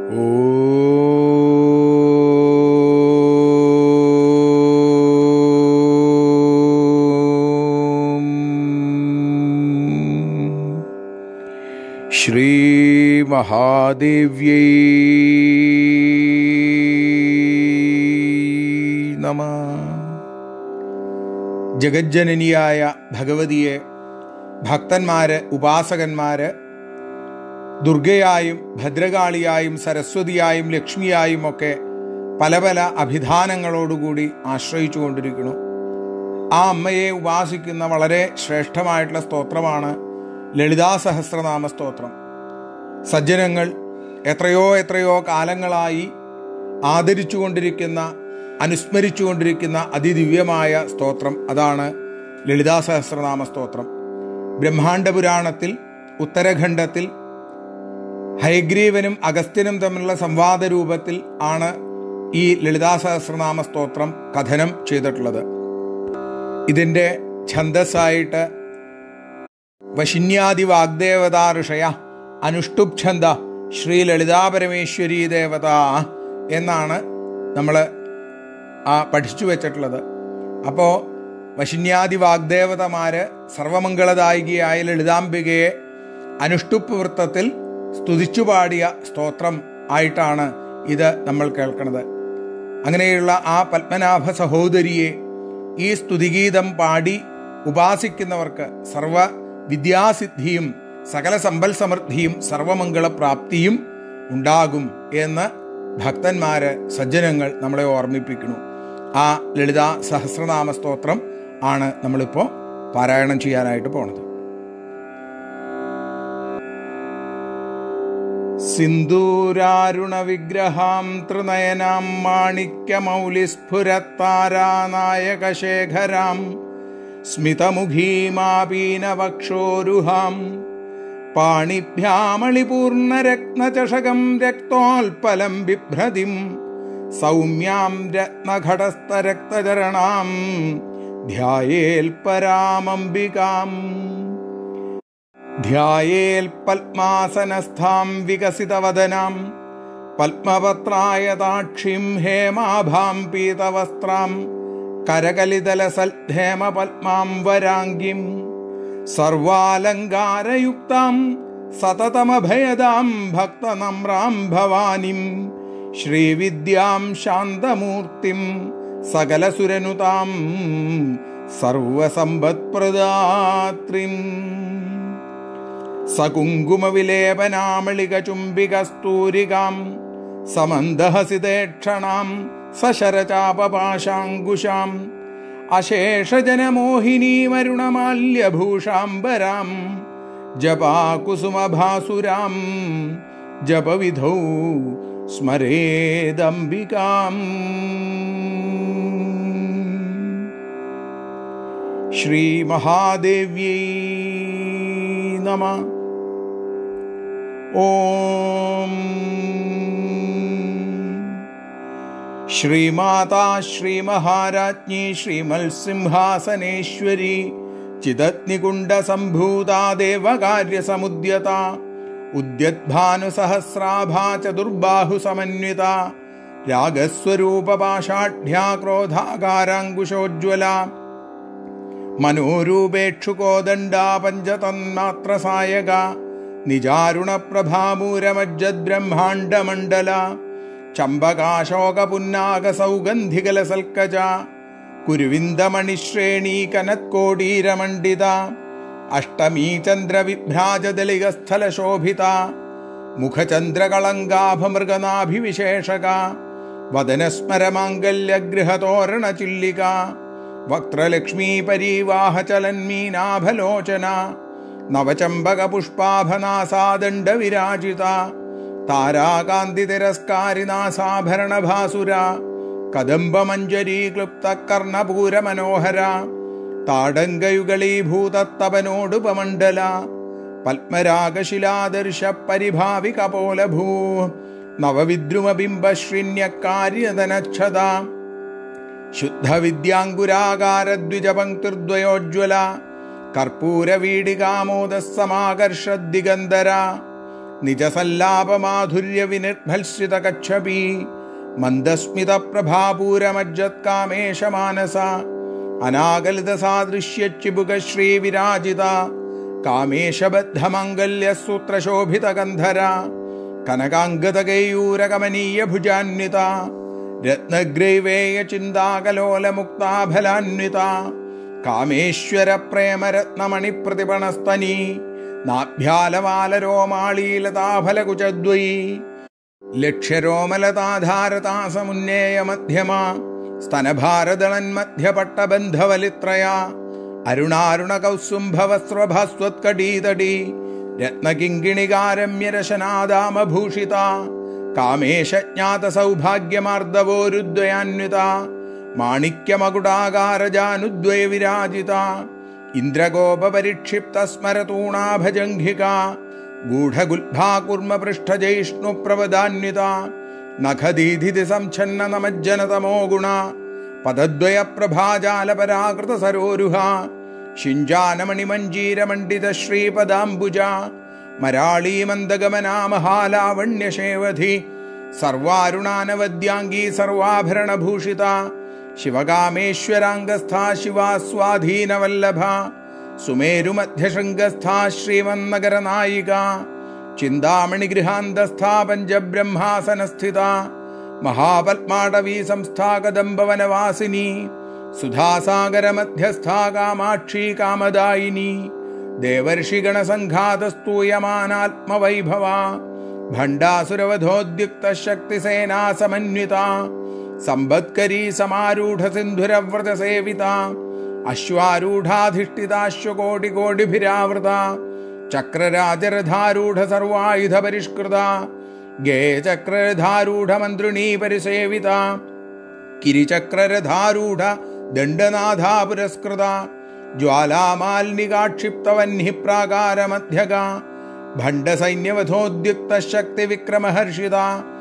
ശ്രീമഹാദേവ്യൈ നമ ജഗജ്ജനനിയായ ഭഗവതിയെ ഭക്തന്മാര് ഉപാസകന്മാര് ദുർഗയായും ഭദ്രകാളിയായും സരസ്വതിയായും ലക്ഷ്മിയായും ഒക്കെ പല പല അഭിധാനങ്ങളോടുകൂടി ആശ്രയിച്ചു കൊണ്ടിരിക്കുന്നു ആ അമ്മയെ ഉപാസിക്കുന്ന വളരെ ശ്രേഷ്ഠമായിട്ടുള്ള സ്തോത്രമാണ് ലളിതാ സഹസ്രനാമ സ്തോത്രം സജ്ജനങ്ങൾ എത്രയോ എത്രയോ കാലങ്ങളായി ആദരിച്ചുകൊണ്ടിരിക്കുന്ന അനുസ്മരിച്ചുകൊണ്ടിരിക്കുന്ന അതിദിവ്യമായ സ്തോത്രം അതാണ് ലളിതാ സഹസ്രനാമ സ്തോത്രം ബ്രഹ്മാണ്ഡ പുരാണത്തിൽ ഉത്തരഖണ്ഡത്തിൽ ഹയഗ്രീവനും അഗസ്ത്യനും തമ്മിലുള്ള സംവാദ രൂപത്തിൽ ആണ് ഈ ലളിതാ സഹസ്രനാമ സ്തോത്രം കഥനം ചെയ്തിട്ടുള്ളത് ഇതിൻ്റെ ഛന്ദസ്സായിട്ട് വശിന്യാദി വാഗ്ദേവതാ ഋഷയ അനുഷ്ടുപ് ഛന്ദ ശ്രീ ലളിതാ പരമേശ്വരി ദേവത എന്നാണ് നമ്മൾ ആ പഠിച്ചു വെച്ചിട്ടുള്ളത് അപ്പോൾ വശിന്യാദി വാഗ്ദേവതമാര് സർവമംഗളദായികയായ ലളിതാംബികയെ അനുഷ്ടുപ്പ് വൃത്തത്തിൽ സ്തുതിച്ചു പാടിയ സ്തോത്രം ആയിട്ടാണ് ഇത് നമ്മൾ കേൾക്കുന്നത് അങ്ങനെയുള്ള ആ പത്മനാഭ സഹോദരിയെ ഈ സ്തുതിഗീതം പാടി ഉപാസിക്കുന്നവർക്ക് സർവ വിദ്യാസിദ്ധിയും സകല സമ്പൽ സമൃദ്ധിയും സർവമംഗളപ്രാപ്തിയും ഉണ്ടാകും എന്ന് ഭക്തന്മാര് സജ്ജനങ്ങൾ നമ്മളെ ഓർമ്മിപ്പിക്കുന്നു ആ ലളിത സഹസ്രനാമ സ്തോത്രം ആണ് നമ്മളിപ്പോൾ പാരായണം ചെയ്യാനായിട്ട് പോണത് സിന്ദൂരാരുണ വിഗ്രഹാം ത്രിനയനാം മാണിക്യമൗലിസ്ഫുരത്താരാനായകശേഖരാം സ്മിതമുഖീമാപീനവക്ഷോരുഹാം പാണിഭ്യാമളിപൂർണരത്നചഷകം രക്തോൽപലം ബിഭ്രതിം സൗമ്യാം രത്നഘടസ്ഥരക്തചരണാം ധ്യായേൽപരാമംബികാം ധ്യായേൽ പത്മാസനസ്ഥാം വികസിതവദനാം പത്മപത്രായതാക്ഷിം ഹേമാഭാം പീതവസ്ത്രാം കരകലിതലസൽധേമ പത്മാം വരാംഗിം സർവാലങ്കാരയുക്താം സതതമഭയദാം ഭക്തനമ്രാം ഭവാനിം ശ്രീവിദ്യാം ശാന്തമൂർത്തിം സകലസുരനുതാം സർവസമ്പത്പ്രദാത്രിം സകുങ്കുമവിലേപനാമളികചുംബികസ്തൂരികാം സമന്ദഹസിതേക്ഷണാം സശരചാപപാശാങ്കുശാം അശേഷജനമോഹിനീമരുണമാല്യഭൂഷാംബരാം ജപാകുസുമഭാസുരാം ജപവിധൗ സ്മരേദംബികാം ശ്രീമഹാദേവ്യൈ നമ ഓം ശ്രീമാതാ ശ്രീമഹാരാജ്ഞി ശ്രീമത്സിംഹാസനേശ്വരി ചിദഗ്നികുണ്ഡസംഭൂതാ ദേവകാര്യസമുദ്യത ഉദ്യദ്ഭാനുസഹസ്രാഭാ ചതുർബാഹുസമന്വിത രാഗസ്വരൂപപാഷാഢ്യാ ക്രോധാകാരാങ്കുശോജ്വല മനോരൂപേക്ഷുകോദണ്ഡാ പഞ്ചതന്മാത്രസായക നിജാരുണപ്രഭാമൂരമജ്ജദ്ബ്രഹ്മാണ്ഡമണ്ഡല ചമ്പകാശോകപുന്നാകസൗഗന്ധികലസൽക്കജ കുരുവിന്ദമണിശ്രേണീ കനത്കോടീരമണ്ഡിത അഷ്ടമീ ചന്ദ്രവിഭ്രാജദളികസ്ഥലശോഭിത മുഖചന്ദ്രകളങ്കാഭമൃഗനാഭിവിശേഷക വദനസ്മരമാംഗല്യഗൃഹതോരണചില്ലിക വക്ത്രലക്ഷ്മീ പരീവാഹചലന്മീനാഭലോചന നവചമ്പകപുഷ്പാഭനാസാദണ്ഡവിരാജിത താരാകാന്തിതിരസ്കാരിനാസാഭരണഭാസുര കദംബമഞ്ജരീ ക്ലുപ്തകർണപൂരമനോഹര താടങ്കയുഗളീഭൂതത്തപനോടുപമണ്ഡല പത്മരാഗശിലാദർശ പരിഭാവികപോലഭൂ നവവിദ്രുമബിംബശ്രിന്യക്കാര്യതനച്ഛത ശുദ്ധവിദ്യാങ്കുരാകാരദ്വിജപങ്ക്തിർദ്വയോജ്വല കർപ്പൂരവീടികാമോദസമാകർഷദ്ദിഗന്ധര നിജസല്ലാപമാധുര്യ വിനിർഭത്സിത കക്ഷപി മന്ദസ്മിത പ്രഭാപൂരമജ്ജത്കാമേശ മാനസ അനാകലിത സാദൃശ്യ ചിബുക ശ്രീ വിരാജിത കാമേശബദ്ധമംഗല്യ സൂത്രശോഭിത ഗന്ധര കനകാംഗത കൈയൂരകമനീയ ഭുജാന്വിത രത്നഗ്രൈവേയ ചിന്താകലോല മുക്താഫലാന്വിത കാമേശ്വര പ്രേമരത്നമണി പ്രതിപണസ്തനി നാഭ്യാലമാലരോമാളീലതാഫലകുചദ്വയി ലക്ഷ്യരോമലതാധാരതാസമുന്നേയ മധ്യമ സ്തനഭാരദളന്മധ്യപട്ടബന്ധവലിത്രയ അരുണാരുണ കൗസുംഭവസ്രഭാസ്വത്കടീതടി രത്നകിങ്കിണികാരമ്യരശനാദാമഭൂഷിത കാമേശജ്ഞാത സൗഭാഗ്യമാർദ്ദവോരുദ്വയാന്വിത മാണിക്യമകുടാകാരജാനുദ്വയ വിരാജിത ഇന്ദ്രഗോപരിക്ഷിപ്ത സ്മരതൂണാഭജംഘിക ഗൂഢഗുൽഭാകുർമപൃഷ്ഠജൈഷ്ണു പ്രവദാന്വിത നഖദീധിതി സംഛന്ന നമജ്ജനതമോ ഗുണ പദദ്വയ പ്രഭാജാലപരാകൃത സരോരുഹ ശിഞ്ചാനമണിമഞ്ജീരമണ്ഡിത ശ്രീപദാംബുജ മരാളീമന്ദഗമനാമഹാലാവണ്യശേവധി സർവാരുണാനവദ്യാംഗീ സർവാഭരണഭൂഷിത ശിവകാമേശ്വരാംഗസ്ഥാ ശിവാസ്വാധീനവല്ലഭ സുമേരുമധ്യശൃംഗസ്ഥാ ശ്രീമന്നഗരനായിക ചിന്താമണിഗൃഹാന്തസ്ഥാ പഞ്ചബ്രഹ്മാസനസ്ഥിത മഹാപത്മാടവീ സംസ്ഥാ കദംബവനവാസിനി സുധാസാഗരമധ്യസ്ഥാ കാമാക്ഷി കാമദായിനി ദേവർഷിഗണസംഘാതസ്തൂയമാനാത്മവൈഭവ ഭണ്ഡാസുരവധോദ്യുക്ത ശക്തിസേനാ സമന്വിത സമ്പത്കരീ സമാരൂഢ സിന്ധുരവ്രത സേവിത അശ്വാരൂഢാധിഷ്ഠിതാശ്വകോടികോടിഭിരാവൃത ചക്രരാജരഥാരൂഢ സർവായുധ പരിഷ്കൃത ഗേ ചക്രരഥാരൂഢ മന്ത്രിണീ പരിസേവിത കിരിചക്രരഥാരൂഢ ദണ്ഡനാഥാ പുരസ്കൃത ജ്വാലാമാലിനികാക്ഷിപ്തവഹ്നി പ്രാകാരമധ്യക ഭണ്ഡസൈന്യവധോദ്യുക്ത ശക്തി വിക്രമഹർഷിത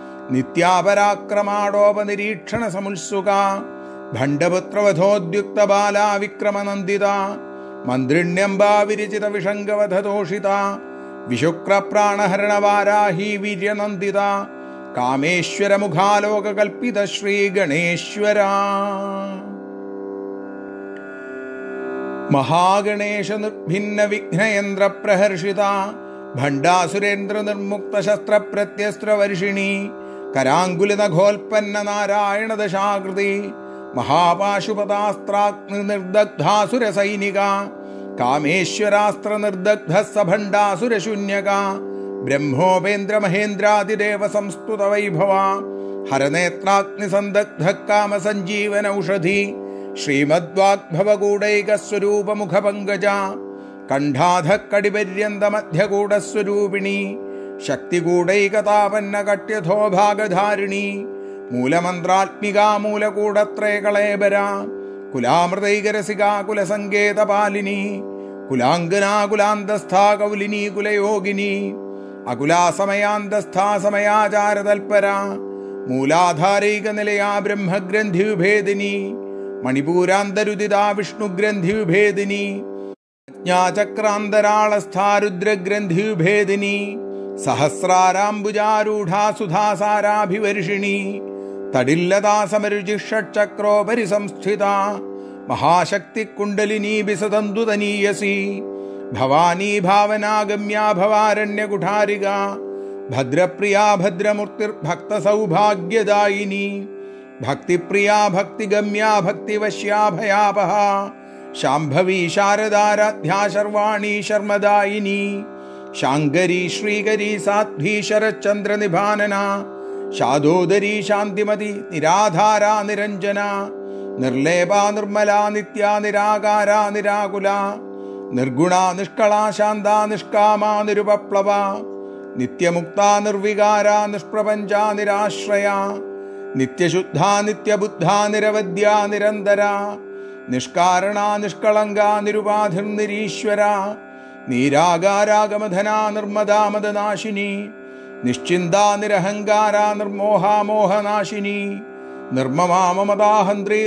നിത്യാപരാക്രമാടോപനിരീക്ഷണ സമുത്സുക ഭണ്ഡപുത്രവധോദ്യുക്ത ബാലാ വിക്രമനന്ദിത മന്ത്രിണ്യംബാ വിരചിത വിഷംഗവധതോഷിത വിശുക്രപ്രാണഹരണവാരാഹി വീര്യനന്ദിത കാമേശ്വര മുഖാലോക കൽപ്പിത ശ്രീ ഗണേശ്വര മഹാഗണേശ നിർഭിന്ന വിഘ്നയന്ത്ര പ്രഹർഷിത ഭണ്ഡാസുരേന്ദ്ര നിർമുക്ത ശസ്ത്ര പ്രത്യസ്ത്ര വർഷിണി കരാങ്കുല നഖോൽപ്പന്ന നാരായണ ദശാകൃതി മഹാപാശുപതാസ്ത്രാഗ്നി നിർദഗ്ധാസുര സൈനിക കാമേശ്വരാസ്ത്ര നിർദഗ്ധ സഭണ്ഡാസുര ശൂന്യക ബ്രഹ്മോപേന്ദ്ര മഹേന്ദ്രാതിദേവ സംസ്തുത വൈഭവ ഹരനേത്രാഗ്നി സന്ദഗ്ധ കാമ സഞ്ജീവന ഔഷധി ശ്രീമദ്വാഗ്ഭവകൂടൈകസ്വരൂപമുഖ പങ്കജ കണ്ഠാധ കടിപര്യന്ത മധ്യകൂടസ്വരൂപിണി ശക്തികൂടൈകതാപന്ന കട്യഥോ ഭാഗധാരിണി മൂലമന്ത്രാത്മിക മൂലകൂടത്രേകളേബര കുലാമൃതൈകരസികാ കുലസങ്കേതപാലിനി കുലാംഗനാ കുലാന്തസ്ഥാ കൗലിനി കുലയോഗിനി അകുലാസമയാന്തസ്ഥാ സമയാചാരതൽപര മൂലാധാരൈക നിലയാ ബ്രഹ്മഗ്രന്ഥി വിഭേദിനി മണിപൂരാന്തരുദിതാ വിഷ്ണുഗ്രന്ഥി വിഭേദിനി ജ്ഞാചക്രാന്തരാളസ്ഥാരുദ്രഗ്രന്ഥി വിഭേദിനി സഹസ്രാരാംബുജാരൂഢാ സുധാസാരാഭിവർഷിണി തടില്ലതാ സമരുചിഷക്രോപരി സംസ്ഥിത മഹാശക്തി കുണ്ടലിനീ ബിസതന്തുതനീയസി ഭവാനീ ഭാവനാഗമ്യാ ഭവാരണ്യകുഠാരിക ഭദ്രപ്രിയാ ഭദ്രമൂർത്തിർഭക്ത സൗഭാഗ്യദായിനി ഭക്തിപ്രിയാ ഭക്തിഗമ്യാ ഭക്തിവശ്യാ ഭയാപഹ ശാംഭവി ശാരദാരാധ്യാ ശർവാണി ശർമ്മദായിനി ശാങ്കരി ശ്രീകരി സാധ്വി ശരചന്ദ്രനിഭാനന ശാദോദരി ശാന്തിമതി നിരാധാരാ നിരഞ്ജന നിർലേപാ നിർമ്മലാ നിത്യാ നിരാകാരാ നിരാകുല നിർഗുണ നിഷ്കളാ ശാന്ത നിഷ്കാമാ നിരുപപ്ലവ നിത്യമുക്ത നിർവികാര നിഷ്പ്രപഞ്ച നിരാശ്രയ നിത്യശുദ്ധ നിത്യബുദ്ധ നിരവധ്യ നിരന്തര നിഷ്കാരണ നിഷ്കളങ്ക നിരുപാധിർനിരീശ്വര നീരാകാരാഗമധന നിർമ്മദാമദനാശിനി നിശ്ചിന്ത നിരഹങ്കാര നിർമോഹാമോഹനാശിനി നിർമ്മമാമമതാഹന്ത്രി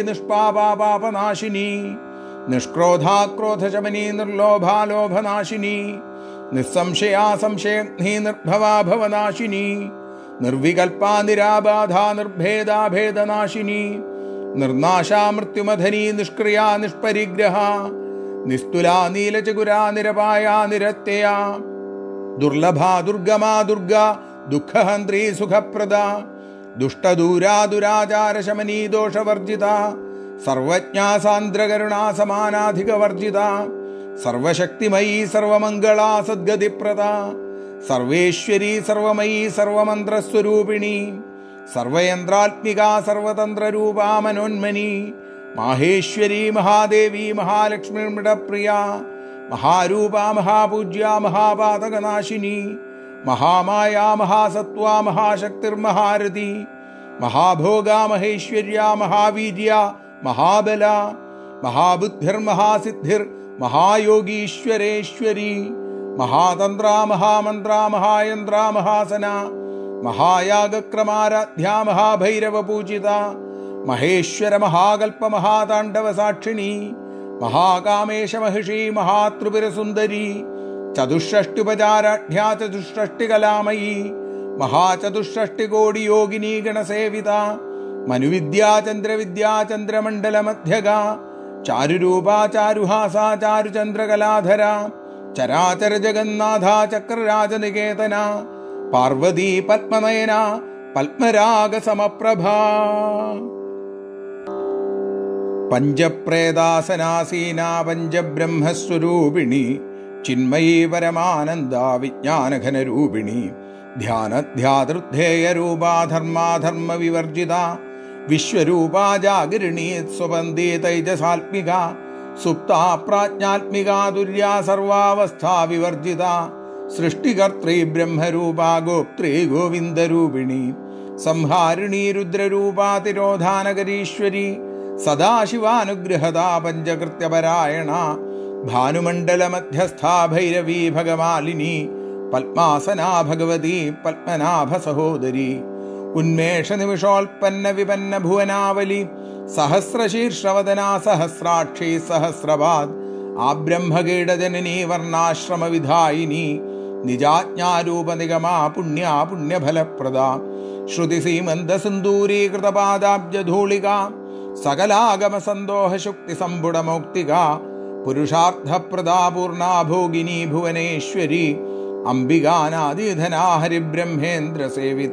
നിഷ്പാപാപാപനാശിനി നിഷ്ക്രോധാക്രോധശമനി നിർലോഭാലോഭനാശിനി നിസ്സംശയാ സംശയഗ്നി നിർഭവാ ഭവനാശിനി നിർവികൽപാ നിരാബാധ നിർഭേദാഭേദനാശിനി നിർനാശാ മൃത്യുമധനി നിഷ്ക്രിയ നിഷ്പരിഗ്രഹ നിസ്തുലാ നീലചകുരാ നിരപായ നിരത്യയ ദുർലഭ ദുർഗമാ ദുർഗ ദുഃഖഹന്ത്രി സുഖപ്രദ ദുഷ്ടദൂരാ ദുരാചാര ശമനീ ദോഷവർജിത സർവജ്ഞാ സാന്ദ്രകരുണാ സമാനാധികവർജിത സർവശക്തിമയീ സർവമംഗളാ സദ്ഗതിപ്രദ സർവേശ്വരി സർവമയീ സർവമന്ത്രസ്വരൂപിണി സർവയന്ത്രാത്മിക സർവതന്ത്രരൂപാ മനോന്മനി മാഹേശ്വരി മഹാദേവി മഹാലക്ഷ്മിമിടപ്രിയ മഹാരൂപ മഹാപൂജ്യ മഹാപാതകനാശിനി മഹാമായ മഹാസത്വ മഹാശക്തിർമഹാരഥി മഹാഭോഗ മഹേശ്വര്യ മഹാവീര്യ മഹാബല മഹാബുദ്ധിർമഹാസിദ്ധിർ മഹായോഗീശ്വരേശ്വരി മഹാതന്ത്ര മഹാമന്ത്ര മഹായന്ത്ര മഹാസന മഹായാഗക്രമാരാധ്യ മഹാഭൈരവ പൂജിത മഹേശ്വര മഹാകൽപ്പ മഹാതാണ്ഡവ സാക്ഷിണി മഹാകാമേശ മഹിഷി മഹാത്രിപുരസുന്ദരി ചതുഷ്ഷ്ടുപചാരാഢ്യാ ചതുഷ്ഷ്ടികലാമയി മഹാചതുഷ്ഷ്ടികോടി യോഗിനി ഗണസേവിത മനുവിദ്യാ ചന്ദ്രവിദ്യാ ചന്ദ്രമണ്ഡലമധ്യക ചാരുരൂപ ചാരുഹാസ ചാരുചന്ദ്രകലാധര ചരാചര ജഗന്നാഥ ചക്രരാജനികേതന പാർവതി പത്മനയന പത്മരാഗ സമപ്രഭ പഞ്ചപ്രേതാസനാസീന പഞ്ചബ്രഹ്മസ്വരൂപിണി ചിന്മയീ പരമാനന്ദ വിജ്ഞാനഘനരൂപിണി ധ്യാനധ്യാതൃദ്ധേയ രൂപാധർമാധർമ്മ വിവർജിത വിശ്വരൂപാ ജാഗരിണി സ്വപന്തി തൈജസാത്മിക സുപ്താ പ്രാജ്ഞാത്മിക തുര്യ സർവാവസ്ഥാ വിവർജിത സൃഷ്ടികർത്തൃ ബ്രഹ്മരൂപാ ഗോപ്ത്രീ ഗോവിന്ദരൂപിണി സംഹാരിണീ രുദ്രരൂപാ തിരോധാനകരീശ്വരി സദാശിവാനുഗ്രഹതാ പഞ്ചകൃത്യപരായണ ഭാനുമണ്ഡലമധ്യസ്ഥാ ഭൈരവീ ഭഗമാലിനി പത്മാസനാ ഭഗവതി പത്മനാഭ സഹോദരി ഉന്മേഷ നിമിഷോൽപ്പന്ന വിപന്ന ഭുവനാവലി സഹസ്രശീർഷവദനാ സഹസ്രാക്ഷി സഹസ്രപാദ് ആ ബ്രഹ്മകീടജനനീ വർണ്ണാശ്രമ വിധായിനി നിജാജ്ഞാരൂപ നിഗമാ പുണ്യാ പുണ്യഫലപ്രദ ശ്രുതി സീമന്ത സിന്ദൂരീകൃതപാദാബ്ജധൂളിക സകലാഗമ സന്തോഷ ശുക്തി സമ്പുടമൗക്തിക പുരുഷാർത്ഥപ്രദാ പൂർണാ ഭോഗിനി ഭുവനേശ്വരി അംബികാനാദിധനാ ഹരിബ്രഹ്മേന്ദ്ര സേവിത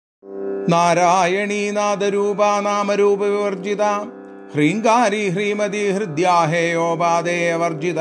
നാരായണീ നാദരൂപ നാമരൂപ വിവർജിത ഹ്രീങ്കാരി ഹ്രീമതി ഹൃദ്യാഹേയോപാദേയ വർജിത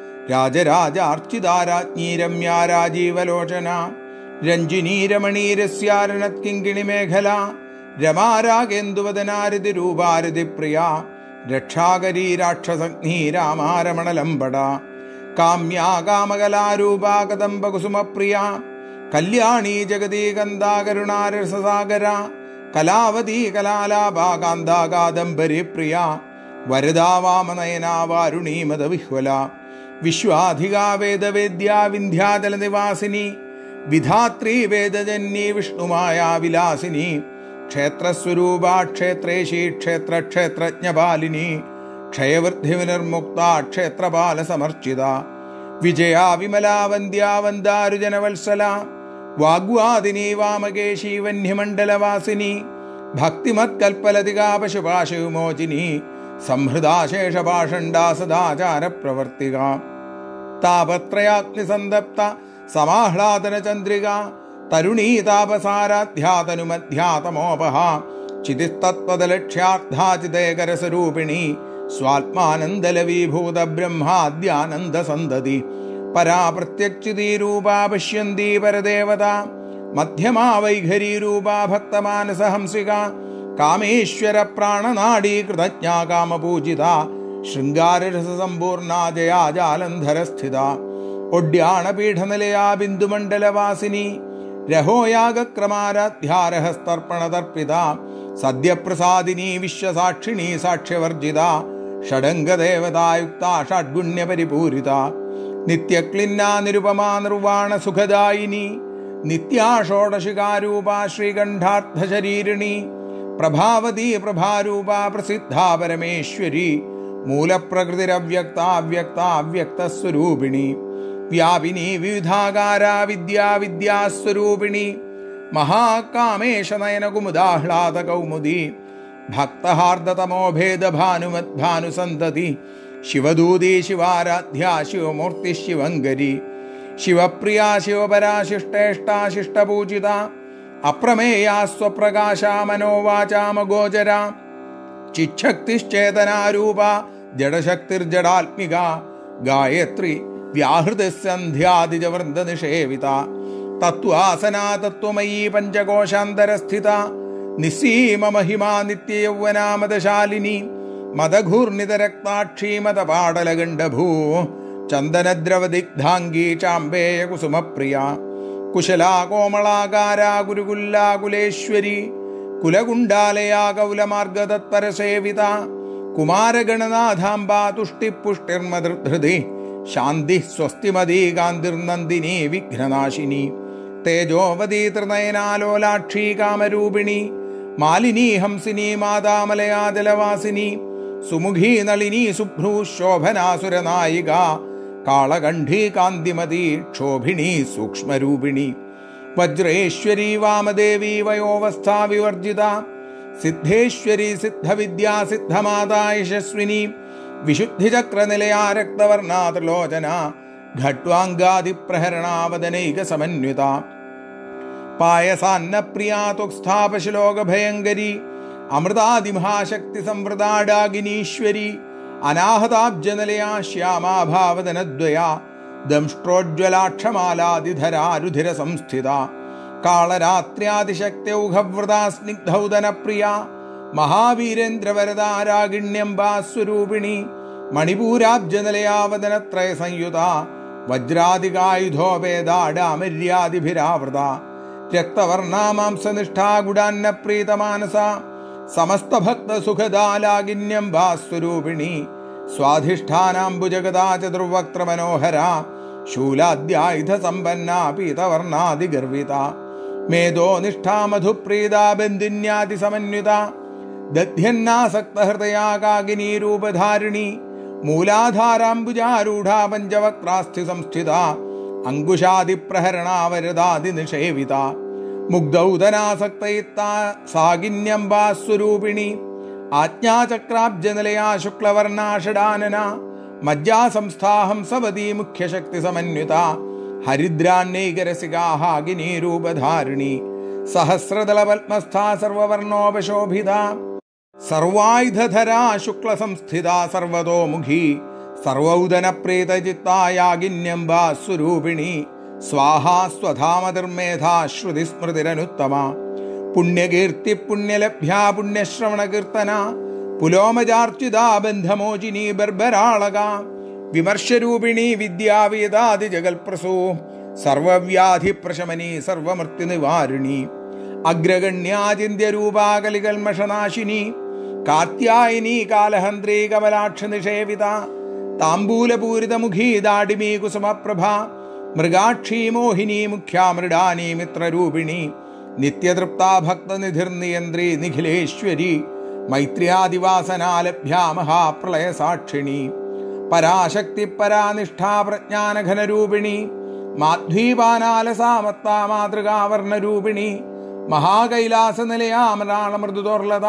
രാജരാജാർച്ചിതാരാജ്ഞീ രമ്യ രാജീവലോചന രഞ്ജിനീ രമണീരസ്യാരണത് കിങ്കിണി മേഖല രമാരാഗേന്ദുവദനാരതി രൂപാരതി പ്രിയ രക്ഷാകരീ രാക്ഷസഗ്നി രാമാരമണലംബട കാമ്യാ കാമകലാരൂപാ കദംബകുസുമപ്രിയ കല്യാണി ജഗതി ഗന്ധാ കരുണാരസസാഗര കലാവതി കലാലാഭാ കാന്താ കാദംബരി പ്രിയ വരദാ വാമനയനാ വാരുണീ മദവിഹ്വല വിശ്വാധികാ വേദവേദ്യാ വിന്ധ്യാചല നിവാസിനി വിധാത്രീ വേദജന്യേ വിഷ്ണുമായ വിലാസിനി ക്ഷേത്രസ്വരൂപാ ക്ഷേത്രേശി ക്ഷേത്ര ക്ഷേത്രജ്ഞപാലിനി ക്ഷയവൃദ്ധി വിനിർമുക്ത ക്ഷേത്രപാല സമർച്ചിത വിജയാ വിമലാ വന്ദ്യാ വന്ദാരുജനവത്സല വാഗ്വാദിനി വാമകേശി വന്യമണ്ഡലവാസിനി ഭക്തിമത്കൽപ്പലതികാ പശുപാശുമോചിനി സംഹൃദാശേഷഭാഷണ്ടാ സദാചാര പ്രവർത്തിക താപത്രയാഗ്നിസന്തപ്ത സമാഹ്ലാദന ചന്ദ്രിക തരുണീ താപസാരാധ്യാതനുമധ്യാതമോപഹ ചിതിസ്തത്വദലക്ഷ്യാർത്ഥാചിതേകരസ്വരൂപിണി സ്വാത്മാനന്ദലവീഭൂത ബ്രഹ്മാദ്യാനന്ദ സന്തതി പരാ പ്രത്യക്ഷിതീരൂപാ പശ്യന്തി പരദേവത മധ്യമാ വൈഖരീരൂപാ ഭക്തമാനസഹംസിക കാമേശ്വര പ്രാണനാഡീ കൃതജ്ഞാ കാമപൂജിത ശൃംഗാരരസസമ്പൂർണ ജയാ ജാലന്ധരസ്ഥിത ഒഡ്യാണപീഠനിലയാ ബിന്ദുമണ്ഡലവാസിനി രഹോയാഗക്രമാരാധ്യാരഹസ്തർപ്പണതർപ്പിത സദ്യപ്രസാദിനി വിശ്വസാക്ഷിണി സാക്ഷ്യവർജിത ഷഡംഗദേവതായുക്ത ഷഡ്ഗുണ്യപരിപൂരിത നിത്യക്ലിന്ന നിരുപമാ നിർവാണ സുഖദായിനി നിത്യാ ഷോഡശികാരൂപ ശ്രീകണ്ഠാർത്ഥശരീരിണി പ്രഭാവതി പ്രഭാരൂപ പ്രസിദ്ധ പരമേശ്വരി മൂലപ്രകൃതിരവ്യക്ത അവ്യക്ത അവ്യക്തസ്വരൂപിണി വ്യാപിനി വിവിധാകാര വിദ്യാ വിദ്യാസ്വരൂപിണി മഹാകാമേശ നയന കുമുദാഹ്ലാദ കൗമുദി ഭക്തഹാർദതമോ ഭേദഭാനുമദ്ഭാനുസന്തതി ശിവദൂതി ശിവാരാധ്യ ശിവമൂർത്തി ശിവങ്കരി ശിവപ്രിയ ശിവപരാശിഷ്ടേഷ്ടാശിഷ്ടപൂജിത അപ്രമേയാ സ്വപ്രകാശ മനോവാചാമഗോചര ചിച്ഛക്തിശ്ചേതനാരൂപ ജഡശക്തിർജഡാത്മിക ഗായത്രി വ്യാഹൃതസന്ധ്യാദിജവൃന്ദ നിഷേവിത തത്വാസനാ തത്വമയീ പഞ്ചകോശാന്തരസ്ഥിത നിസ്സീമ മഹിമാ നിത്യയൗവനാമദശാലിനി മദഘൂർണിതരക്താക്ഷീ മതപാടലഗണ്ഡഭൂ ചന്ദനദ്രവദിഗ്ധാംഗീ ചാമ്പേയ കുസുമപ്രിയ കുശലാ കോമളാകാരാ ഗുരുകുല്ലാകുലേശ്വരി കുലകുണ്ടാലയാ കൗലമാർഗതത്പരസേവിത കുമാരഗണനാഥാംബ തുഷ്ടിപുഷ്ടിർമധൃധൃതി ശാന്തി സ്വസ്തിമതീ കാന്തിർനന്ദിനി വിഘ്നനാശിനി തേജോവതീ ത്രിനയനാലോലാക്ഷി കാമരൂപിണി മാലിനി ഹംസിനി മാതാമലയാ ജലവാസിനി സുമുഖി നളിനി സുഭ്രൂ ശോഭനാസുരനായിക കാളകണ്ഠീ കാന്തിമതി ക്ഷോഭിണി സൂക്ഷ്മരൂപിണി വജ്രേശ്വരി വാമദേവി വയോവസ്ഥാ വിവർജിത സിദ്ധേശ്വരി സിദ്ധവിദ്യാ സിദ്ധമാതാ യശസ്വിനി വിശുദ്ധിചക്രനിലയാ രക്തവർണാ ത്രിലോചന ഘട്വാംഗാദിപ്രഹരണാവദനൈക സമന്വിത പായസാന്നപ്രിയാ തുക്സ്ഥാപശലോകഭയങ്കരി അമൃതാദിമഹാശക്തി സംവൃതാഡാഗിനീശ്വരി അനാഹതാബ്ജനലയാ ശ്യാമാഭാവദനദ്വയ ദംഷ്ട്രോജ്വലാക്ഷമാലാതിധരാരുധിര സംസ്ഥിത കാളരാത്ര്യാതിശക്തൗഘവ്രതാ സ്നിഗ്ധൗദനപ്രിയ മഹാവീരേന്ദ്രവരദാരാഗിണ്യംബാസ്വരൂപിണി മണിപൂരാബ്ജനലയാവദനത്രയ സംയുത വജ്രാദികായുധോപേദാഡാമര്യാദിഭിരാവൃത രക്തവർണാമാംസനിഷ്ഠാഗുഡാന്നപ്രീതമാനസ സമസ്തഭക്തസുഖദാലാഗിന്യംബാസ്വരൂപിണി സ്വാധിഷ്ഠാനാംബുജഗദാ ചതുർവക്ത്രമനോഹര ശൂലാദ്യായുധ സമ്പന്ന പീതവർണാദിഗർവിത മേധോ നിഷ്ഠാമധുപ്രീത ബന്ധിന്യാതി സമന്വിത ദധ്യന്നാസക്തഹൃദയാകാകിനീ രൂപധാരിണി മൂലാധാരാംബുജാരൂഢ പഞ്ചവക്രാസ്ഥി സംസ്ഥിത അങ്കുശാദിപ്രഹരണാവരദാതി നിഷേവിത മുഗ്ധൗദനാസക്തയിത്താ സാഗിന്യംബാസ്വരൂപിണി ആജ്ഞാചക്രാബ്ജനലയാ ശുക്ലവർണാഷഡാനന മജ്ജാസംസ്ഥാഹംസവതീ മുഖ്യശക്തി സമന്വിത ഹരിദ്രാന്നൈകരസികാഹാഗിനീ രൂപധാരിണി സഹസ്രദളപത്മസ്ഥാ സർവവർണോപശോഭിത സർവായുധധരാ ശുക്ലസംസ്ഥിത സർവതോമുഖി സർവൗദനപ്രീതചിത്തായാഗിന്യംബാ സ്വരൂപിണി സ്വാഹാ സ്വധാമതിർമേധാ ശ്രുതിസ്മൃതിരനുത്തമ പുണ്യകീർത്തി പുണ്യലഭ്യാ പുണ്യശ്രവണകീർത്തന പുലോമജാർച്ചിതാ ബന്ധമോചിനി ബർബരാളക വിമർശരൂപിണി വിദ്യാവേദാദിജഗൽപ്രസൂ സർവവ്യാധി പ്രശമനി സർവമൃത്യുനിവാരിണി അഗ്രഗണ്യാചിന്യരൂപാകലികൽമഷനാശിനി കാത്യായനി കാലഹന്ത്രി കമലാക്ഷ നിഷേവിത താംബൂലപൂരിതമുഖീ ദാഡിമീ കുസുമപ്രഭ മൃഗാക്ഷി മോഹിനി മുഖ്യാമൃഡാനി മിത്രരൂപിണി നിത്യതൃപ്താ ഭക്തനിധിർനിയന്ത്രി നിഖിലേശ്വരി മൈത്ര്യാദിവാസനാലഭ്യാ മഹാപ്രളയ സാക്ഷിണി പരാശക്തി പരാനിഷ്ഠാ പ്രജ്ഞാനഘനരൂപിണി മാധ്വീപാനാലസാമത്താ മാതൃകാവർണരൂപിണി മഹാകൈലാസനിലയാമരാളമൃദുദോർലത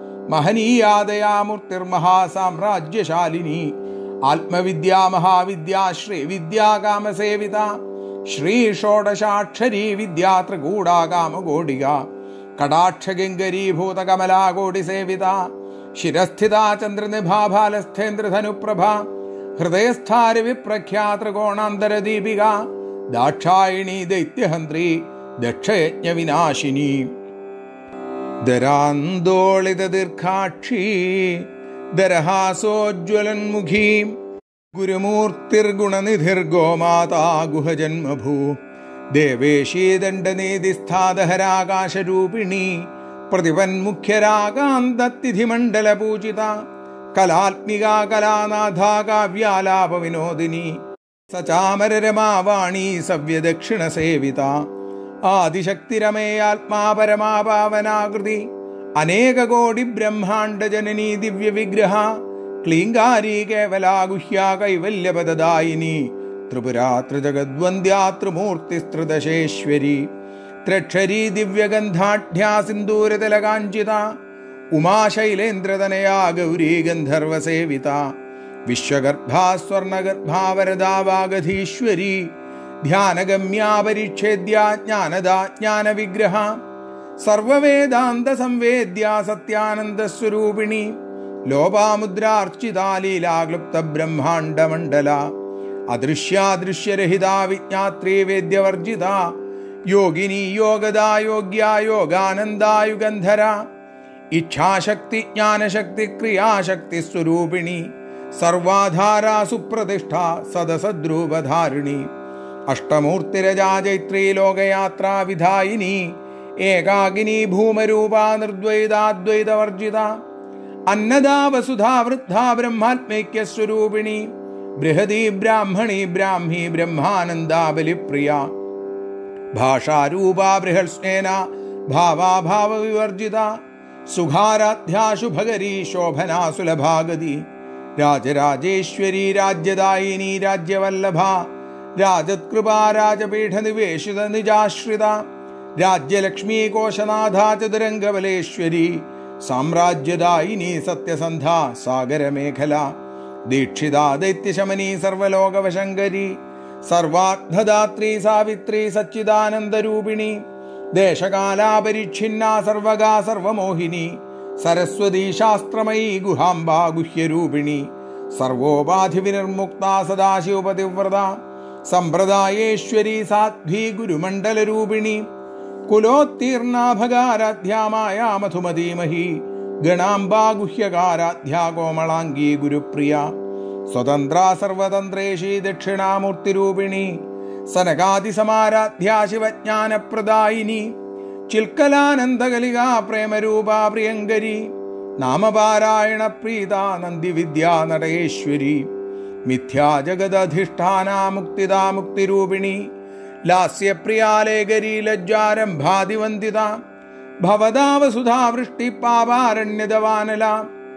മഹനീയാദയാമൂർത്തിർമഹാസാമ്രാജ്യശാലിനി ആത്മവിദ്യാ മഹാവിദ്യാ ശ്രീവിദ്യാകാമസേവിത ശ്രീ ഷോഡശാക്ഷരീ വിദ്യാ ത്രികൂടാകാമകോടിക കടാക്ഷഗംഗരീഭൂതകമലാകോടി സേവിത ശിരസ്ഥിത ചന്ദ്രനിഭാഭാലസ്ഥേന്ദ്രധനുപ്രഭ ഹൃദയസ്ഥാരി വിപ്രഖ്യാതൃകോണാന്തരദീപിക ദാക്ഷായിണി ദൈത്യഹന്ത്രി ദക്ഷയജ്ഞ വിനാശിനി ദരാന്തോളിത ദീർഘാക്ഷി ദരഹാസോജ്വലന്മുഖീ ഗുരുമൂർത്തിർഗുണനിധിർഗോമാതാ ഗുഹജന്മഭൂ ദേവേശീ ദണ്ഡനീതിസ്ഥാദഹരാകാശരൂപിണി പ്രതിപന്മുഖ്യരാകാന്തത്തിഥിമണ്ഡലപൂജിത കലാത്മികാ കലാനാഥാ കാവ്യാലാപവിനോദിനി സചാമരരമാവാണി സവ്യദക്ഷിണസേവിത ആദിശക്തിരമേയാത്മാപരമാപാവനാകൃതി അനേകകോടി ബ്രഹ്മാണ്ഡജനനീ ദിവ്യവിഗ്രഹ ക്ലീങ്കാരീ കേവലാ ഗുഹ്യാ കൈവല്യപദദായിനി ത്രിപുരാ ത്രിജഗദ്വന്ദ്യാ ത്രിമൂർത്തിസ്ത്രിദശേശ്വരി ത്രക്ഷരീ ദിവ്യഗന്ധാഢ്യാ സിന്ദൂരതലകാഞ്ചിത ഉമാശൈലേന്ദ്രതനയാ ഗൗരീ ഗന്ധർവസേവിത വിശ്വഗർഭാ സ്വർണഗർഭാ വരദാ വാഗധീശ്വരി ധ്യാനഗമ്യാ പരിച്ഛേദ്യാ ജ്ഞാനദാ ജ്ഞാനവിഗ്രഹ സർവവേദാന്ത സംവേദ്യ സത്യാനന്ദസ്വരൂപിണി ലോപാമുദ്രാർച്ചിതാ ലീലാക്ലുപ്ത ബ്രഹ്മാണ്ഡമണ്ഡല അദൃശ്യാദൃശ്യരഹിത വിജ്ഞാത്രീ വേദ്യവർജിത യോഗിനി യോഗദാ യോഗ്യ യോഗാനന്ദായുഗന്ധര ഇച്ഛാശക്തി ജ്ഞാനശക്തി ക്രിയാശക്തി സ്വരൂപിണി സർവാധാരാ സുപ്രതിഷ്ഠ സദസദ്രൂപധാരിണി അഷ്ടമൂർത്തിരജാചൈത്രീ ലോകയാത്രാ വിധായിനി ഏകാകിനി ഭൂമരൂപാ നിർദ്വൈതാദ്വൈതവർജിത അന്നദാ വസുധാ വൃദ്ധാ ബ്രഹ്മാത്മൈക്യസ്വരൂപിണി ബൃഹതി ബ്രാഹ്മണി ബ്രാഹ്മി ബ്രഹ്മാനന്ദാ ബലിപ്രിയ ഭാഷാരൂപാ ബൃഹത്സ്നേന ഭാവാഭാവ വിവർജിത സുഖാരാധ്യാശുഭകരീ ശോഭനാ സുലഭാഗതി രാജരാജേശ്വരി രാജ്യദായിനി രാജ്യവല്ലഭ രാജത്കൃപാ രാജപീഠ നിവേശിത നിജാശ്രിത രാജ്യലക്ഷ്മീ കോശനാഥ ചതുരംഗബലേശ്വരി സാമ്രാജ്യദായിനി സത്യസന്ധ സാഗരമേഖല ദീക്ഷിത ദൈത്യശമനി സർവലോകവശങ്കരി സർവാത്മദാത്രി സാവിത്രി സച്ചിദാനന്ദരൂപിണി ദേശകാലാപരിച്ഛിന്ന സർവകാ സർവമോഹിനി സരസ്വതി ശാസ്ത്രമയീ ഗുഹാംബ ഗുഹ്യരൂപിണി സർവോപാധി വിനിർമുക്ത സദാശിവപതിവ്രത സമ്പ്രദായേശ്വരി സാധ്വി ഗുരുമണ്ഡലരൂപിണി കുലോത്തീർണാഭകാരാധ്യാമായ മധുമതീമഹി ഗണാംബാ ഗുഹ്യകാരാധ്യാ കോമളാംഗീ ഗുരുപ്രിയ സ്വതന്ത്ര സർവതന്ത്രേഷി ദക്ഷിണാമൂർത്തിരൂപിണി സനകാതിസമാരാധ്യാ ശിവജ്ഞാനപ്രദായിനി ചിൽക്കലാനന്ദകലികാ പ്രേമരൂപാ പ്രിയങ്കരി നാമപാരായണ പ്രീത നന്ദിവിദ്യാ നടയേശ്വരി മിഥ്യാ ജഗദധിഷ്ഠാനാ മുക്തിദാ മുക്തിരൂപിണി ലാസ്യപ്രിയാലേഖരി ലജ്ജാരംഭാതിവന്ദിത ഭവതാവസുധാ വൃഷ്ടി പാപാരണ്യതവാനല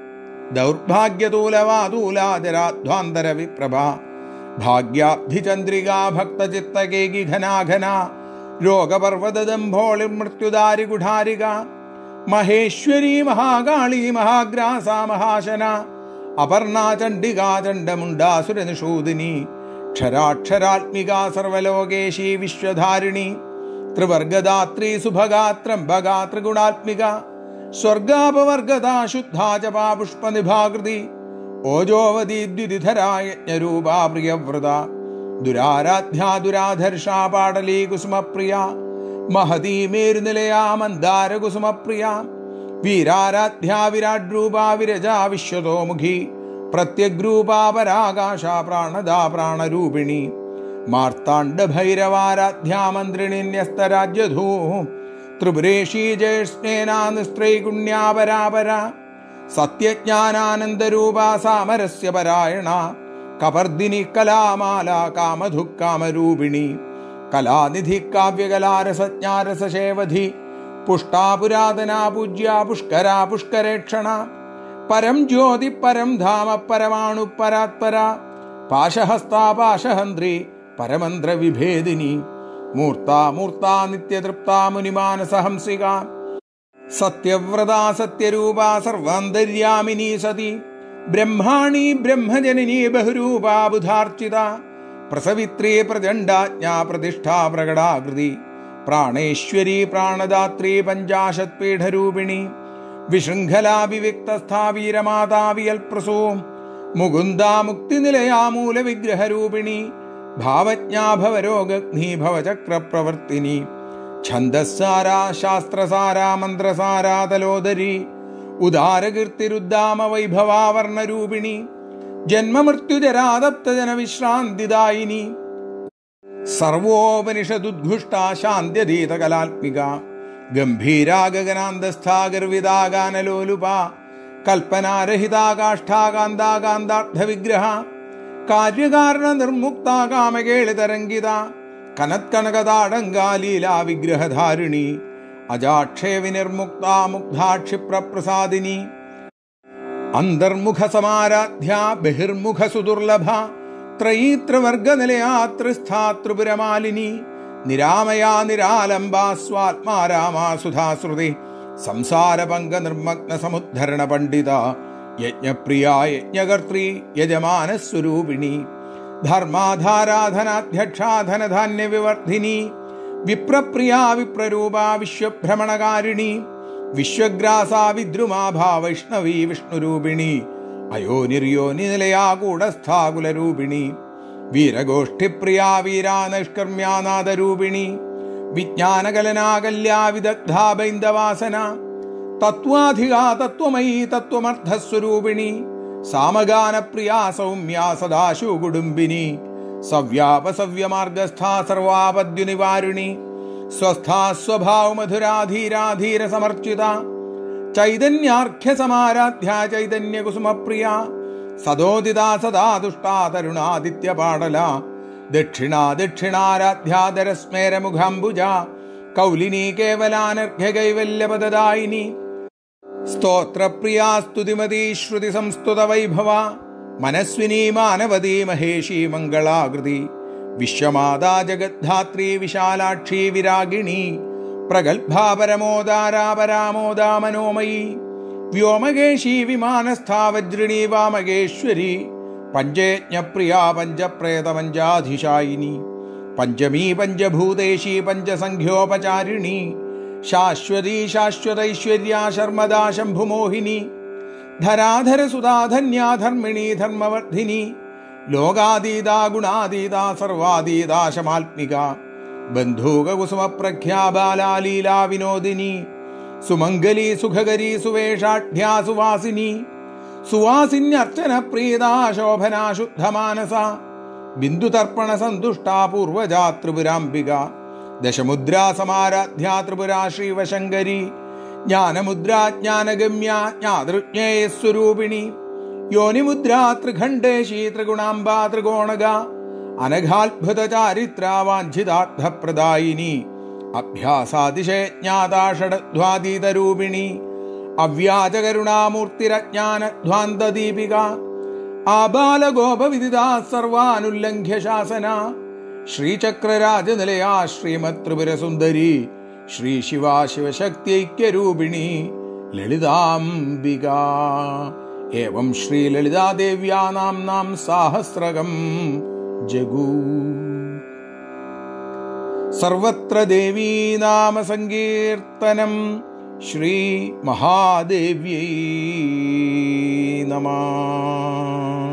ദൗർഭാഗ്യതൂലവാതൂലാജരാധ്വാന്തര വിപ്രഭ ഭാഗ്യാബ്ധിചന്ദ്രികാ ഭക്തചിത്തകേകി ഘനാഘന രോഗപർവതദംഭോളിർ മൃത്യുദാരി ഗുഢാരിക മഹേശ്വരി മഹാകാളി മഹാഗ്രാസ മഹാശന അപർണ ചണ്ഡികാ ചണ്ഡമുണ്ടാസുരനിഷൂദിനി ക്ഷരാക്ഷരാത്മിക സർവലോകേശി വിശ്വധാരിണി ത്രിവർഗദാത്രി സുഭഗാത്രംഭഗാ ത്രിഗുണാത്മിക സ്വർഗാപവർഗദാ ശുദ്ധാ ജപാ പുഷ്പനിഭാകൃതി ഓജോവതി ദ്വിധിധരായജ്ഞരൂപാ പ്രിയവ്രത ദുരാരാധ്യാ ദുരാധർഷാ പാടലീ കുസുമപ്രിയ മഹതീ മേരുനിലയാ മന്ദാര കുസുമപ്രിയ വീരാരാധ്യാ വിരാട് രൂപാ വിരജാ വിശ്വതോമുഖി പ്രത്യഗ്രൂപാ പരാകാശ പ്രാണദാ പ്രാണരൂപിണി മാർത്താണ്ഡ ഭൈരവാരാധ്യാ മന്ത്രിണിന്യസ്തരാജ്യധൂ ത്രിപുരേഷീ ജയസ്നേനാ നിസ്ത്രൈഗുണ്യാ പരാപര സത്യജ്ഞാനാനന്ദരൂപ സാമരസ്യ പരായണ കപർദിനി കലാമാല കാമധുക്കാമരൂപിണി കലാനിധി കാവ്യകലാരസജ്ഞാരസേവധി പുഷ്ടാ പുരാതനാ പൂജ്യ പുഷ്കരാ പുഷ്കരേക്ഷണ പരം ജ്യോതി പരം ധാമ പരമാണു പരാത്പര പാശഹസ്താ പാശഹന്ത്രി പരമന്ത്ര വിഭേദിനി മൂർത്താ മൂർത്താ നിത്യതൃപ്താ മുനിമാനസഹംസിക സത്യവ്രതാ സത്യരൂപാ സർവാന്തര്യാമിനി സതി ബ്രഹ്മാണി ബ്രഹ്മജനനി ബഹുരൂപാ ബുധാർച്ചിത പ്രസവിത്രി പ്രചണ്ഡാജ്ഞാ പ്രതിഷ്ഠാ പ്രകടാകൃതി പ്രാണേശ്വരി പ്രാണദാത്രി പഞ്ചാശത് പീഠരൂപിണി വിശൃംഖലാ വിവിക്തസ്ഥാ വീരമാതാ വിയൽപ്രസൂ മുകുന്ദാ മുക്തിനിലയാ മൂലവിഗ്രഹരൂപിണി ഭാവജ്ഞാ ഭവരോഗഗ്നി ഭവചക്രപ്രവർത്തിനി ഛന്ദസ്സാരാ ശാസ്ത്രസാരാ മന്ത്രസാരാ തലോദരി ഉദാരകീർത്തിരുദ്ദാമ വൈഭവാവർണരൂപിണി ജന്മമൃത്യുജരാതപ്തജന വിശ്രാന്തിദായിനി സർവോപനിഷദുദ്ഘുഷ്ടാ ശാന്ത്യതീതകലാത്മിക ഗംഭീരാ ഗഗനാന്തസ്ഥാ ഗർവിതാഗാനലോലുപ കൽപ്പനാരഹിതാകാഷ്ഠാകാന്താകാന്താർത്ഥവിഗ്രഹ കാര്യകാരണ നിർമുക്ത കാമകേളിതരംഗിത കനത്കനകതാടങ്കാലീലാ വിഗ്രഹധാരിണി അജാക്ഷയ വിനിർമുക്ത മുഗ്ധാക്ഷിപ്രപ്രസാദിനി അന്തർമുഖ സമാരാധ്യ ബഹിർമുഖ സുദുർലഭ ത്രയീത്രവർഗനിലയാ ത്രിസ്ഥാത്രിപുരമാലിനി നിരാമയാ നിരാലംബാ സ്വാത്മാ രാമാ സുധാശ്രുതി സംസാരപങ്ക നിർമ്മഗ്ന സമുദ്ധരണ പണ്ഡിത യജ്ഞപ്രിയ യജ്ഞകർത്തി യജമാനസ്വരൂപിണി ധർമാധാരാധനാധ്യക്ഷാധനധാന്യ വിവർദ്ധിനി വിപ്രപ്രിയാ വിപ്രരൂപ വിശ്വഭ്രമണകാരിണി വിശ്വഗ്രാസാ വിദ്രുമാഭാ വൈഷ്ണവീ വിഷ്ണുരൂപിണി അയോനിര്യോനി നിലയാ കൂടസ്ഥാകുലരൂപിണി വീരഗോഷ്ഠിപ്രിയാ വീരാ നൈഷ്കർമ്യാനാദരൂപിണി വിജ്ഞാനകലനാകല്യാ വിദഗ്ധാ ബൈന്ദവാസന തത്വാധികാ തത്വമയീ തത്വമർത്ഥസ്വരൂപിണി സാമഗാനപ്രിയാ സൗമ്യാ സദാശു കുടുംബിനി സവ്യാപസവ്യമാർഗസ്ഥാ സർവാപദ്യുനിവാരിണി സ്വസ്ഥാ സ്വഭാവ മധുരാധീരാധീര സമർച്ചിത ചൈതന്യാർഘ്യ സമാരാധ്യ ചൈതന്യ കുസുമപ്രിയ സദോദിതാ സദാ ദുഷ്ടാ തരുണാദിത്യ പാടല ദക്ഷിണാ ദക്ഷിണാരാധ്യാദര സ്മേരമുഖാംബുജ കൗലിനി കേവലാനർഘ്യ കൈവല്യപദദായിനി സ്തോത്രപ്രിയാ സ്തുതിമതി ശ്രുതി സംസ്തുത വൈഭവ മനസ്വിനി മാനവതി മഹേഷി മംഗളാകൃതി വിശ്വമാതാ ജഗദ്ധാത്രി വിശാലാക്ഷി വിരാഗിണി പ്രഗത്ഭാ പരമോദാരാ പരാമോദാ മനോമയി വ്യോമകേശി വിമാനസ്ഥാ വജ്രിണി വാമകേശ്വരി പഞ്ചയജ്ഞപ്രിയാ പഞ്ചപ്രേതപഞ്ചാധിശായിനി പഞ്ചമീ പഞ്ചഭൂതേശി പഞ്ചസംഖ്യോപചാരിണി ശാശ്വതി ശാശ്വതൈശ്വര്യാ ശർമ്മദാ ശംഭുമോഹിനി ധരാധര സുധാധന്യാ ധർമ്മിണി ധർമ്മവർദ്ധിനി ലോകാതീതാ ഗുണാതീതാ സർവാതീതാ ശമാത്മിക ബന്ധൂകകുസുമപ്രഖ്യാ ബാലാലീലാ വിനോദിനി സുമംഗലി സുഖകരി സുവേഷാഢ്യാ സുവാസിനി സുവാസിന്യർച്ചന പ്രീതാ ശോഭനാ ശുദ്ധമാനസ ബിന്ദുതർപ്പണ സന്തുഷ്ടാ പൂർവജാ ത്രിപുരാംബിക ദശമുദ്രാ സമാരാധ്യാ ത്രിപുരാ ശ്രീവശങ്കരി ജ്ഞാനമുദ്രാ ജ്ഞാനഗമ്യ ജ്ഞാതൃജ്ഞേയസ്വരൂപിണി യോനിമുദ്രാ ത്രിഖണ്ഡേശി ത്രിഗുണാംബാ ത്രികോണക അനഘാത്ഭുത ചാരിത്ര വാഞ്ചിതാർത്ഥപ്രദായിനി അഭ്യാസാതിശയ ജ്ഞാതാഷഡധ്വാതീതരൂപിണി അവ്യാജകരുണാമൂർത്തിരജ്ഞാനധ്വാന്തദീപിക ആബാലഗോപവിദിതാ സർവാനുല്ലംഘ്യ ശാസന ശ്രീചക്രരാജനിലയാ ശ്രീമത്രിപുരസുന്ദരി ശ്രീ ശിവാ ശിവശക്തിഐക്യരൂപിണി ലളിതാംബിക ഏവം ശ്രീ ലളിതാദേവ്യാ നാം സാഹസ്രകം ജഗൂ സർവത്ര ദേവീ നാമ സങ്കീർത്തനം ശ്രീ മഹാദേവ്യൈ നമ